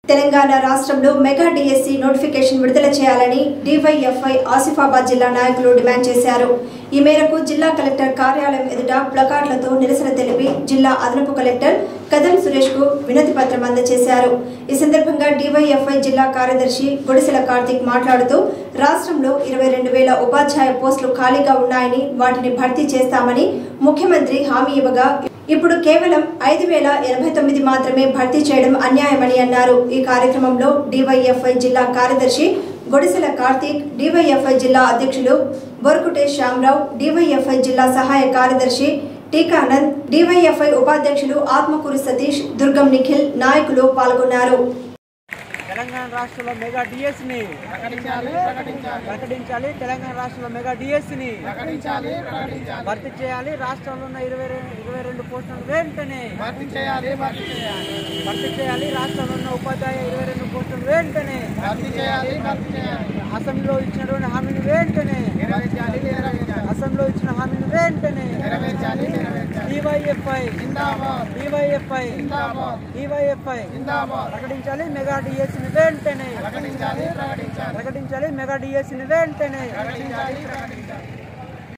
తెలంగాణ రాష్ట్రంలో mega DSC notification విడుదల చేయాలని డివైఎఫ్ఐ ఆసిఫాబాద్ జిల్లా నాయకులు డిమాండ్ చేశారు ఈ మేరకు జిల్లా కలెక్టర్ కార్యాలయం ఎదుట ప్లకార్డులతో నిరసన తెలిపి జిల్లా అదనపు కలెక్టర్ కదం సురేష్ కు వినతి పత్రం అందజేశారు ఈ సందర్భంగా డివైఎఫ్ఐ జిల్లా కార్యదర్శి గుడిసెల కార్తిక్ మాట్లాడుతూ రాష్ట్రంలో ఇరవై రెండు వేల ఉపాధ్యాయ పోస్టులు ఖాళీగా ఉన్నాయని వాటిని భర్తీ చేస్తామని ముఖ్యమంత్రి హామీ ఇవ్వగా ఇప్పుడు కేవలం ఐదు వేల ఎనభై తొమ్మిది మాత్రమే భర్తీ చేయడం అన్యాయమని అన్నారు ఈ కార్యక్రమంలో డివైఎఫ్ఐ జిల్లా కార్యదర్శి గొడిసెల కార్తీక్ డివైఎఫ్ఐ జిల్లా అధ్యక్షులు బొరకుటే శ్యామరావు డివైఎఫ్ఐ జిల్లా సహాయ కార్యదర్శి టీకానంద్ డివైఎఫ్ఐ ఉపాధ్యక్షులు ఆత్మకూరి సతీష్ దుర్గం నిఖిల్ నాయకులు పాల్గొన్నారు తెలంగాణ రాష్ట్రంలో మెగా డిఎస్ ని ప్రకటించాలి తెలంగాణ రాష్ట్రంలో మెగా డిఎస్ ని భర్తీ చేయాలి రాష్ట్రంలో ఉన్న ఇరవై రెండు ఇరవై రెండు పోస్టులను వెంటనే భర్తీ చేయాలి రాష్ట్రంలో ఉన్న ఉపాధ్యాయ ఇరవై రెండు పోస్టులను వెంటనే అసెంబ్లీలో ఇచ్చినటువంటి హామీని వెంటనే అసెంబ్లీలో ఇచ్చిన హామీని వెంటనే డివైఎఫ్ఐ డివైఎఫ్ఐ డివైఎఫ్ఐ ప్రకటించాలి మెగా డిఎస్ ని వెంటనే ప్రకటించాలి మెగా డిఎస్ ని వెంటనే